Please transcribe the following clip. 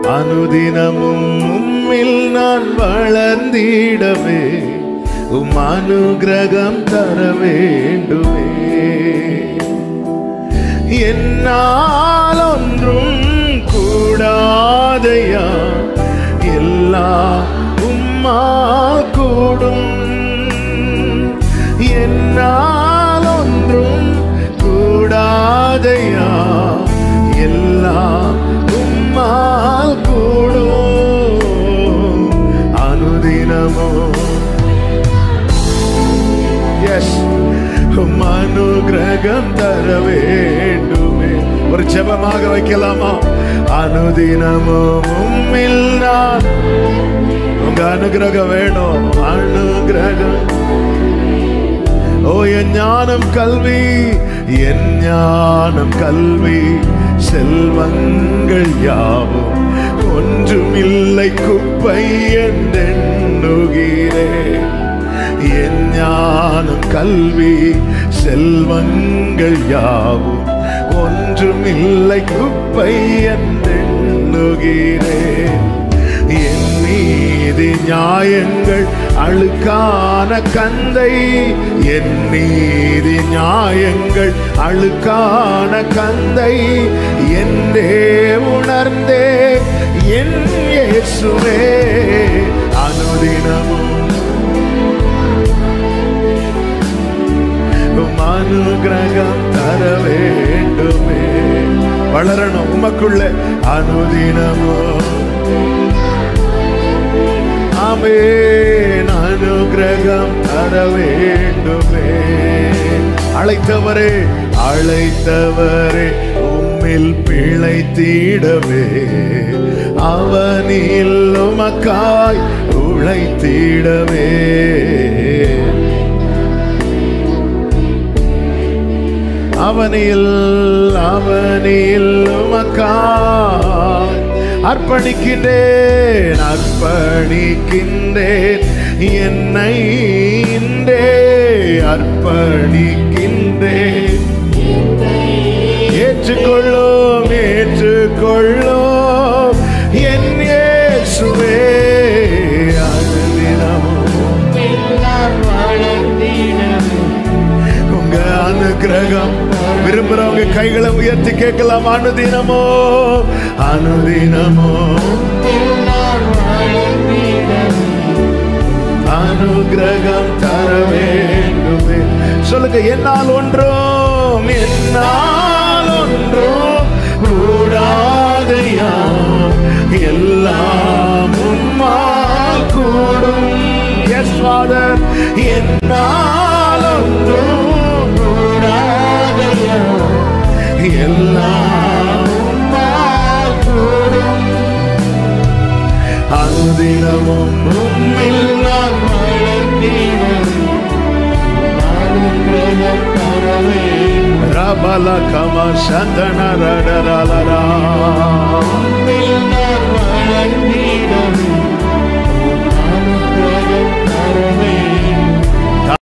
அனுதினமும் உம்மில் நான் வளர்ந்திடவே உம் அனுகிரகம் தர வேண்டுமே என்னால் ஒன்றும் கூடாதையா எல்லாம் உம்மா கூடும் என்னால் ஒன்றும் கூடாதையா எல்லாம் உம்மால் கூடும் அனுதினமும் எஸ் அனுகிரகம் தர வேண்டுமே ஒரு ஜெபமாக வைக்கலாமா அனுதினமும் உம்மில் நான் உங்க அனுகிரகம் வேணும் அனுகிரகம் ஓ என் ஞானம் கல்வி என் ஞானம் கல்வி செல்வங்கள் யாவும் ஒன்றுமில்லை குப்பை என்றெண்ணுகிறேன் என் ஞானம் கல்வி செல்வங்கள் யாவும் ஒன்றுமில்லை குப்பை என்றெண்ணுகிறேன் என் நீதி நியாயங்கள் அழுக்கான கந்தை என் நீதி நியாயங்கள் அழுக்கான கந்தை என்றே உணர்ந்தே என் இயேசுவே அனுதினமும் உம் அனுகிரகம் தர வேண்டுமே வளரணும் உமக்குள்ள அனுதினமும் ஆமென் அனுகிரகம் தர வேண்டுமே அழைத்தவரே அழைத்தவரே உம்மில் பிழைத்திடவே அவனில் உமக்காய் உழைத்திடவே அவனில் அவனில் உமக்காய் அர்ப்பணிக்கின்றேன் அர்ப்பணிக்கின்றேன் என்னை இன்றே அர்ப்பணிக்கின்றேன் ஏற்றுக்கொள்ளும் ஏற்றுக்கொள்ளும் என் இயேசுவே அனுதினமும் உங்க அனுகிரகம் விரும்புறவங்க கைகளை உயர்த்தி கேட்கலாம் அனுதினமோ அனுதினமோ அனுகிரகம் தர வேண்டுமே சொல்லுங்க என்னால் ஒன்றும் என்னால் ஒன்றும் கூடாதையா எல்லாம் உம்மா கூடும் எஸ் ஃபாதர் என்னால் ஒன்றும் கூடாதையா எல்லாம் உம்மா கூடும் அனுதினமும் உம்மில் நான் ரபல கம சந்தன ரடரலரா